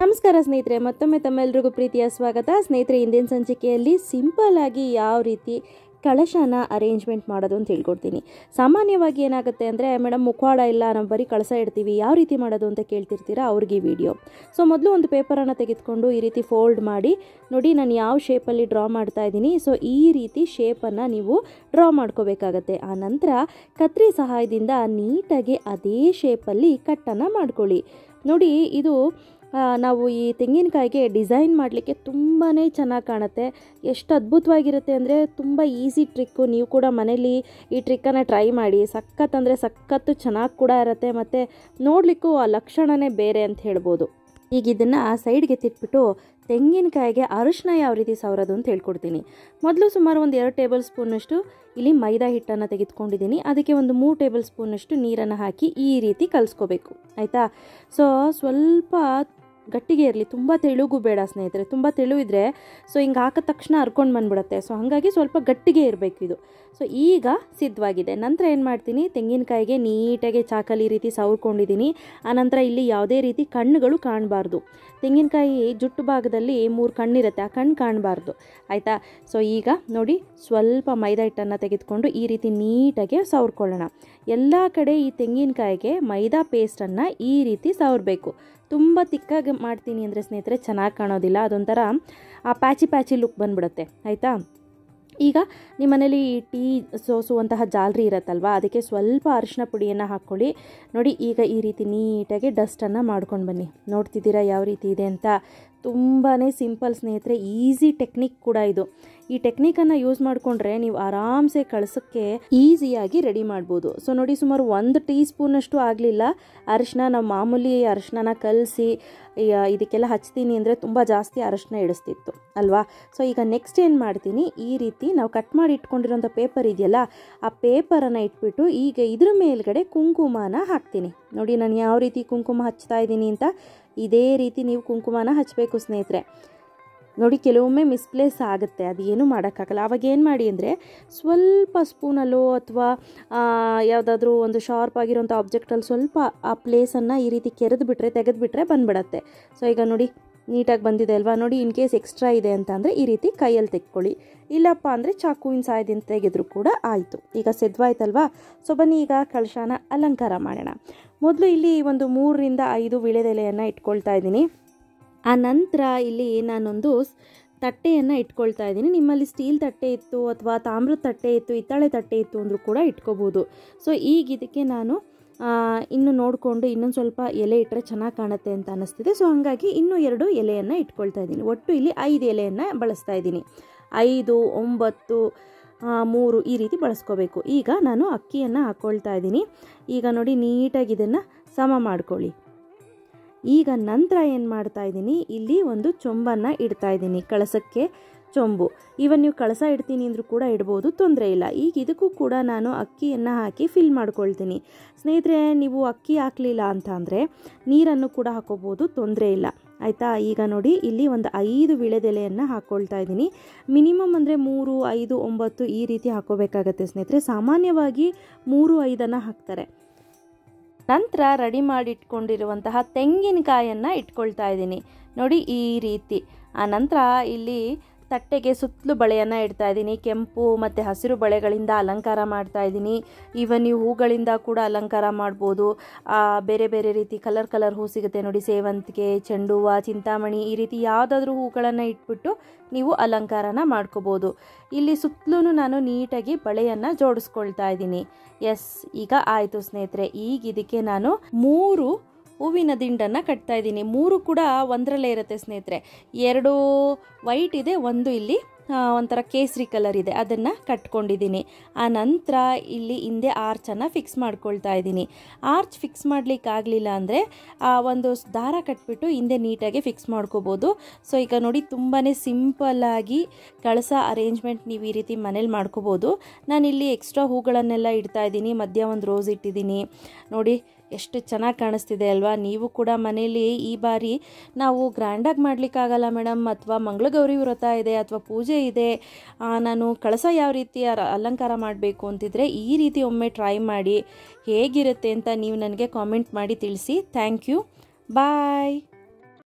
ನಮಸ್ಕಾರ ಸ್ನೇಹಿತರೆ ಮತ್ತೊಮ್ಮೆ ತಮ್ಮೆಲ್ಲರಿಗೂ ಪ್ರೀತಿಯ ಸ್ವಾಗತ ಸ್ನೇಹಿತರೆ ಇಂದಿನ ಸಂಚಿಕೆಯಲ್ಲಿ ಸಿಂಪಲ್ ಆಗಿ ಯಾವ ರೀತಿ ಕಳಶನ ಅರೇಂಜ್ಮೆಂಟ್ ಮಾಡೋದು ಅಂತ ಹೇಳ್ಕೊಡ್ತೀನಿ ಸಾಮಾನ್ಯವಾಗಿ ಏನಾಗುತ್ತೆ ಅಂದರೆ ಮೇಡಮ್ ಮುಖವಾಡ ಇಲ್ಲ ನಾವು ಬರೀ ಕಳಸ ಇಡ್ತೀವಿ ಯಾವ ರೀತಿ ಮಾಡೋದು ಅಂತ ಕೇಳ್ತಿರ್ತೀರಾ ಅವ್ರಿಗೆ ಈ ವಿಡಿಯೋ ಸೊ ಮೊದಲು ಒಂದು ಪೇಪರನ್ನು ತೆಗೆದುಕೊಂಡು ಈ ರೀತಿ ಫೋಲ್ಡ್ ಮಾಡಿ ನೋಡಿ ನಾನು ಯಾವ ಶೇಪಲ್ಲಿ ಡ್ರಾ ಮಾಡ್ತಾ ಇದ್ದೀನಿ ಸೊ ಈ ರೀತಿ ಶೇಪನ್ನು ನೀವು ಡ್ರಾ ಮಾಡ್ಕೋಬೇಕಾಗತ್ತೆ ಆ ನಂತರ ಕತ್ರಿ ಸಹಾಯದಿಂದ ನೀಟಾಗಿ ಅದೇ ಶೇಪಲ್ಲಿ ಕಟ್ಟನ್ನು ಮಾಡ್ಕೊಳ್ಳಿ ನೋಡಿ ಇದು ಆ, ನಾವು ಈ ತೆಂಗಿನಕಾಯಿಗೆ ಡಿಸೈನ್ ಮಾಡಲಿಕ್ಕೆ ತುಂಬಾ ಚೆನ್ನಾಗಿ ಕಾಣುತ್ತೆ ಎಷ್ಟು ಅದ್ಭುತವಾಗಿರುತ್ತೆ ಅಂದರೆ ತುಂಬ ಈಸಿ ಟ್ರಿಕ್ಕು ನೀವು ಕೂಡ ಮನೇಲಿ ಈ ಟ್ರಿಕ್ಕನ್ನು ಟ್ರೈ ಮಾಡಿ ಸಖತ್ ಅಂದರೆ ಸಖತ್ತು ಚೆನ್ನಾಗಿ ಕೂಡ ಇರುತ್ತೆ ಮತ್ತು ನೋಡಲಿಕ್ಕೂ ಆ ಲಕ್ಷಣವೇ ಬೇರೆ ಅಂತ ಹೇಳ್ಬೋದು ಈಗ ಇದನ್ನು ಸೈಡ್ಗೆ ತಿಟ್ಬಿಟ್ಟು ತೆಂಗಿನಕಾಯಿಗೆ ಅರಿಶಿನ ಯಾವ ರೀತಿ ಸವರೋದು ಅಂತ ಹೇಳ್ಕೊಡ್ತೀನಿ ಮೊದಲು ಸುಮಾರು ಒಂದು ಎರಡು ಟೇಬಲ್ ಸ್ಪೂನಷ್ಟು ಇಲ್ಲಿ ಮೈದಾ ಹಿಟ್ಟನ್ನು ತೆಗೆದುಕೊಂಡಿದ್ದೀನಿ ಅದಕ್ಕೆ ಒಂದು ಮೂರು ಟೇಬಲ್ ಸ್ಪೂನಷ್ಟು ನೀರನ್ನು ಹಾಕಿ ಈ ರೀತಿ ಕಲಿಸ್ಕೋಬೇಕು ಆಯಿತಾ ಸೊ ಸ್ವಲ್ಪ ಗಟ್ಟಿಗೆ ಇರಲಿ ತುಂಬ ತೆಳುಗೂ ಬೇಡ ಸ್ನೇಹಿತರೆ ತುಂಬ ತೆಳು ಇದ್ದರೆ ಸೊ ಹಿಂಗೆ ಹಾಕಿದ ತಕ್ಷಣ ಹರ್ಕೊಂಡು ಬಂದ್ಬಿಡುತ್ತೆ ಸೊ ಹಾಗಾಗಿ ಸ್ವಲ್ಪ ಗಟ್ಟಿಗೆ ಇರಬೇಕು ಇದು ಸೊ ಈಗ ಸಿದ್ಧವಾಗಿದೆ ನಂತರ ಏನು ಮಾಡ್ತೀನಿ ತೆಂಗಿನಕಾಯಿಗೆ ನೀಟಾಗಿ ಚಾಕಲಿ ಈ ರೀತಿ ಸವರ್ಕೊಂಡಿದ್ದೀನಿ ಆನಂತರ ಇಲ್ಲಿ ಯಾವುದೇ ರೀತಿ ಕಣ್ಣುಗಳು ಕಾಣಬಾರ್ದು ತೆಂಗಿನಕಾಯಿ ಜುಟ್ಟು ಭಾಗದಲ್ಲಿ ಮೂರು ಕಣ್ಣಿರುತ್ತೆ ಆ ಕಣ್ಣು ಕಾಣಬಾರ್ದು ಆಯಿತಾ ಸೊ ಈಗ ನೋಡಿ ಸ್ವಲ್ಪ ಮೈದಾ ಹಿಟ್ಟನ್ನು ತೆಗೆದುಕೊಂಡು ಈ ರೀತಿ ನೀಟಾಗಿ ಸವರ್ಕೊಳ್ಳೋಣ ಎಲ್ಲ ಕಡೆ ಈ ತೆಂಗಿನಕಾಯಿಗೆ ಮೈದಾ ಪೇಸ್ಟನ್ನು ಈ ರೀತಿ ಸವರಬೇಕು ತುಂಬ ತಿಕ್ಕಾಗಿ ಮಾಡ್ತೀನಿ ಅಂದರೆ ಸ್ನೇಹಿತರೆ ಚೆನ್ನಾಗಿ ಕಾಣೋದಿಲ್ಲ ಅದೊಂಥರ ಆ ಪ್ಯಾಚಿ ಪ್ಯಾಚಿ ಲುಕ್ ಬಂದ್ಬಿಡುತ್ತೆ ಆಯಿತಾ ಈಗ ನಿಮ್ಮ ಮನೇಲಿ ಟೀ ಸೋಸುವಂತಹ ಜಾಲರಿ ಇರುತ್ತಲ್ವ ಅದಕ್ಕೆ ಸ್ವಲ್ಪ ಅರಿಶಿನ ಪುಡಿಯನ್ನು ಹಾಕ್ಕೊಳ್ಳಿ ನೋಡಿ ಈಗ ಈ ರೀತಿ ನೀಟಾಗಿ ಡಸ್ಟನ್ನು ಮಾಡ್ಕೊಂಡು ಬನ್ನಿ ನೋಡ್ತಿದ್ದೀರಾ ಯಾವ ರೀತಿ ಇದೆ ಅಂತ ತುಂಬಾ ಸಿಂಪಲ್ ಸ್ನೇಹಿತರೆ ಈಸಿ ಟೆಕ್ನಿಕ್ ಕೂಡ ಇದು ಈ ಟೆಕ್ನಿಕನ್ನು ಯೂಸ್ ಮಾಡಿಕೊಂಡ್ರೆ ನೀವು ಆರಾಮ್ಸೆ ಕಳ್ಸೋಕ್ಕೆ ಈಸಿಯಾಗಿ ರೆಡಿ ಮಾಡ್ಬೋದು ಸೊ ನೋಡಿ ಸುಮಾರು ಒಂದು ಟೀ ಸ್ಪೂನಷ್ಟು ಆಗಲಿಲ್ಲ ಅರಿಶಿನ ನಾವು ಮಾಮೂಲಿ ಅರಿಶಿನ ಕಲಸಿ ಇದಕ್ಕೆಲ್ಲ ಹಚ್ತೀನಿ ಅಂದರೆ ತುಂಬ ಜಾಸ್ತಿ ಅರಿಶಿನ ಇಡಿಸ್ತಿತ್ತು ಅಲ್ವಾ ಸೊ ಈಗ ನೆಕ್ಸ್ಟ್ ಏನು ಮಾಡ್ತೀನಿ ಈ ರೀತಿ ನಾವು ಕಟ್ ಮಾಡಿ ಇಟ್ಕೊಂಡಿರೋಂಥ ಪೇಪರ್ ಇದೆಯಲ್ಲ ಆ ಪೇಪರನ್ನು ಇಟ್ಬಿಟ್ಟು ಈಗ ಇದ್ರ ಮೇಲ್ಗಡೆ ಕುಂಕುಮನ ಹಾಕ್ತೀನಿ ನೋಡಿ ನಾನು ಯಾವ ರೀತಿ ಕುಂಕುಮ ಹಚ್ತಾ ಇದ್ದೀನಿ ಅಂತ ಇದೇ ರೀತಿ ನೀವು ಕುಂಕುಮನ ಹಚ್ಚಬೇಕು ಸ್ನೇಹಿತರೆ ನೋಡಿ ಕೆಲವೊಮ್ಮೆ ಮಿಸ್ಪ್ಲೇಸ್ ಆಗುತ್ತೆ ಅದು ಏನೂ ಮಾಡೋಕ್ಕಾಗಲ್ಲ ಅವಾಗ ಏನು ಮಾಡಿ ಅಂದರೆ ಸ್ವಲ್ಪ ಸ್ಪೂನಲ್ಲೋ ಅಥವಾ ಯಾವುದಾದ್ರೂ ಒಂದು ಶಾರ್ಪ್ ಆಗಿರೋಂಥ ಆಬ್ಜೆಕ್ಟಲ್ಲಿ ಸ್ವಲ್ಪ ಆ ಪ್ಲೇಸನ್ನು ಈ ರೀತಿ ಕೆರೆದು ಬಿಟ್ಟರೆ ತೆಗೆದುಬಿಟ್ರೆ ಬಂದ್ಬಿಡತ್ತೆ ಸೊ ಈಗ ನೋಡಿ ನೀಟಾಗಿ ಬಂದಿದೆ ಅಲ್ವಾ ನೋಡಿ ಇನ್ ಕೇಸ್ ಎಕ್ಸ್ಟ್ರಾ ಇದೆ ಅಂತ ಅಂದರೆ ಈ ರೀತಿ ಕೈಯಲ್ಲಿ ತೆಕ್ಕೊಳ್ಳಿ ಇಲ್ಲಪ್ಪ ಅಂದರೆ ಚಾಕುವಿನ ಸಹಾಯದಿಂದ ತೆಗೆದ್ರು ಕೂಡ ಆಯಿತು ಈಗ ಸಿದ್ಧವಾಯ್ತಲ್ವಾ ಸೊ ಬನ್ನಿ ಈಗ ಕಳಶಾನ ಅಲಂಕಾರ ಮಾಡೋಣ ಮೊದಲು ಇಲ್ಲಿ ಒಂದು ಮೂರರಿಂದ ಐದು ವಿಳೆದೆಲೆಯನ್ನು ಇಟ್ಕೊಳ್ತಾ ಇದ್ದೀನಿ ಆ ನಂತರ ಇಲ್ಲಿ ನಾನೊಂದು ಸ್- ತಟ್ಟೆಯನ್ನು ಇಟ್ಕೊಳ್ತಾ ಇದ್ದೀನಿ ನಿಮ್ಮಲ್ಲಿ ಸ್ಟೀಲ್ ತಟ್ಟೆ ಇತ್ತು ಅಥವಾ ತಾಮ್ರದ ತಟ್ಟೆ ಇತ್ತು ಹಿತ್ತಾಳೆ ತಟ್ಟೆ ಇತ್ತು ಅಂದರೂ ಕೂಡ ಇಟ್ಕೋಬೋದು ಸೊ ಈಗ ಇದಕ್ಕೆ ನಾನು ಆ, ಇನ್ನು ನೋಡಿಕೊಂಡು ಇನ್ನೊಂದು ಸ್ವಲ್ಪ ಎಲೆ ಇಟ್ಟರೆ ಚೆನ್ನಾಗಿ ಕಾಣುತ್ತೆ ಅಂತ ಅನ್ನಿಸ್ತಿದೆ ಸೊ ಹಾಗಾಗಿ ಇನ್ನೂ ಎರಡು ಎಲೆಯನ್ನು ಇಟ್ಕೊಳ್ತಾ ಇದ್ದೀನಿ ಒಟ್ಟು ಇಲ್ಲಿ ಐದು ಎಲೆಯನ್ನು ಬಳಸ್ತಾ ಇದ್ದೀನಿ ಐದು ಒಂಬತ್ತು ಆ, ಮೂರು ಈ ರೀತಿ ಬಳಸ್ಕೋಬೇಕು ಈಗ ನಾನು ಅಕ್ಕಿಯನ್ನು ಹಾಕ್ಕೊಳ್ತಾ ಇದ್ದೀನಿ ಈಗ ನೋಡಿ ನೀಟಾಗಿ ಇದನ್ನು ಸಮ ಮಾಡ್ಕೊಳ್ಳಿ ಈಗ ನಂತರ ಏನು ಮಾಡ್ತಾ ಇದ್ದೀನಿ ಇಲ್ಲಿ ಒಂದು ಚೊಂಬನ್ನು ಇಡ್ತಾ ಇದ್ದೀನಿ ಕಳಸಕ್ಕೆ ಚೊಂಬು ಇವನ್ ನೀವು ಕಳಸ ಇಡ್ತೀನಿ ಅಂದರೂ ಕೂಡ ಇಡ್ಬೋದು ತೊಂದರೆ ಇಲ್ಲ ಈಗ ಇದಕ್ಕೂ ಕೂಡ ನಾನು ಅಕ್ಕಿಯನ್ನು ಹಾಕಿ ಫಿಲ್ ಮಾಡ್ಕೊಳ್ತೀನಿ ಸ್ನೇಹಿತರೆ ನೀವು ಅಕ್ಕಿ ಹಾಕಲಿಲ್ಲ ಅಂತ ಅಂದರೆ ನೀರನ್ನು ಕೂಡ ಹಾಕೋಬೋದು ತೊಂದರೆ ಇಲ್ಲ ಆಯಿತಾ ಈಗ ನೋಡಿ ಇಲ್ಲಿ ಒಂದು ಐದು ವಿಳೆದೆಲೆಯನ್ನು ಹಾಕ್ಕೊಳ್ತಾ ಇದ್ದೀನಿ ಮಿನಿಮಮ್ ಅಂದರೆ ಮೂರು ಐದು ಒಂಬತ್ತು ಈ ರೀತಿ ಹಾಕೋಬೇಕಾಗತ್ತೆ ಸ್ನೇಹಿತರೆ ಸಾಮಾನ್ಯವಾಗಿ ಮೂರು ಐದನ್ನು ಹಾಕ್ತಾರೆ ನಂತರ ರೆಡಿ ಮಾಡಿ ಇಟ್ಕೊಂಡಿರುವಂತಹ ತೆಂಗಿನಕಾಯನ್ನು ಇಟ್ಕೊಳ್ತಾ ಇದ್ದೀನಿ ನೋಡಿ ಈ ರೀತಿ ಆ ನಂತರ ಇಲ್ಲಿ ತಟ್ಟೆಗೆ ಸುತ್ತಲೂ ಬಳೆಯನ್ನು ಇಡ್ತಾ ಇದ್ದೀನಿ ಕೆಂಪು ಮತ್ತು ಹಸಿರು ಬಳೆಗಳಿಂದ ಅಲಂಕಾರ ಮಾಡ್ತಾ ಇದ್ದೀನಿ ಈವನ್ ನೀವು ಹೂಗಳಿಂದ ಕೂಡ ಅಲಂಕಾರ ಮಾಡ್ಬೋದು ಆ, ಬೇರೆ ಬೇರೆ ರೀತಿ ಕಲರ್ ಕಲರ್ ಹೂ ಸಿಗುತ್ತೆ ನೋಡಿ ಸೇವಂತಿಗೆ ಚೆಂಡು ಹೂವು ಚಿಂತಾಮಣಿ ಈ ರೀತಿ ಯಾವುದಾದ್ರೂ ಹೂಗಳನ್ನು ಇಟ್ಬಿಟ್ಟು ನೀವು ಅಲಂಕಾರನ ಮಾಡ್ಕೋಬೋದು ಇಲ್ಲಿ ಸುತ್ತಲೂ ನಾನು ನೀಟಾಗಿ ಬಳೆಯನ್ನು ಜೋಡಿಸ್ಕೊಳ್ತಾ ಇದ್ದೀನಿ ಎಸ್ ಈಗ ಆಯಿತು ಸ್ನೇಹಿತರೆ ಈಗ ಇದಕ್ಕೆ ನಾನು ಮೂರು ಹೂವಿನ ದಿಂಡನ್ನು ಕಟ್ತಾ ಇದ್ದೀನಿ ಮೂರು ಕೂಡ ಒಂದರಲ್ಲೇ ಇರುತ್ತೆ ಸ್ನೇಹಿತರೆ ಎರಡು ವೈಟ್ ಇದೆ ಒಂದು ಇಲ್ಲಿ ಆ, ಒಂಥರ ಕೇಸರಿ ಕಲರ್ ಇದೆ ಅದನ್ನು ಕಟ್ಕೊಂಡಿದ್ದೀನಿ ಆ ನಂತರ ಇಲ್ಲಿ ಹಿಂದೆ ಆರ್ಚನ್ನು ಫಿಕ್ಸ್ ಮಾಡ್ಕೊಳ್ತಾ ಇದ್ದೀನಿ ಆರ್ಚ್ ಫಿಕ್ಸ್ ಮಾಡ್ಲಿಕ್ಕೆ ಆಗಲಿಲ್ಲ ಅಂದರೆ ಒಂದು ಸ್- ದಾರ ಕಟ್ಬಿಟ್ಟು ಹಿಂದೆ ನೀಟಾಗಿ ಫಿಕ್ಸ್ ಮಾಡ್ಕೋಬೋದು ಸೊ ಈಗ ನೋಡಿ ತುಂಬಾ ಸಿಂಪಲ್ಲಾಗಿ ಕಳಸ ಅರೇಂಜ್ಮೆಂಟ್ ನೀವು ಈ ರೀತಿ ಮನೇಲಿ ಮಾಡ್ಕೋಬೋದು ನಾನಿಲ್ಲಿ ಎಕ್ಸ್ಟ್ರಾ ಹೂಗಳನ್ನೆಲ್ಲ ಇಡ್ತಾ ಇದ್ದೀನಿ ಮಧ್ಯ ಒಂದು ರೋಸ್ ಇಟ್ಟಿದ್ದೀನಿ ನೋಡಿ ಎಷ್ಟು ಚೆನ್ನಾಗಿ ಕಾಣಿಸ್ತಿದೆ ಅಲ್ವಾ ನೀವು ಕೂಡ ಮನೇಲಿ ಈ ಬಾರಿ ನಾವು ಗ್ರ್ಯಾಂಡಾಗಿ ಮಾಡಲಿಕ್ಕಾಗಲ್ಲ ಮೇಡಮ್ ಅಥವಾ ಮಂಗಳಗೌರಿ ವ್ರತ ಇದೆ ಅಥವಾ ಪೂಜೆ ಇದೆ ಆ, ನಾನು ಕಳಸ ಯಾವ ರೀತಿ ಅರ- ಅಲಂಕಾರ ಮಾಡಬೇಕು ಅಂತಿದ್ರೆ ಈ ರೀತಿ ಒಮ್ಮೆ ಟ್ರೈ ಮಾಡಿ ಹೇಗಿರುತ್ತೆ ಅಂತ ನೀವು ನನಗೆ ಕಾಮೆಂಟ್ ಮಾಡಿ ತಿಳಿಸಿ ಥ್ಯಾಂಕ್ ಯು ಬಾಯ್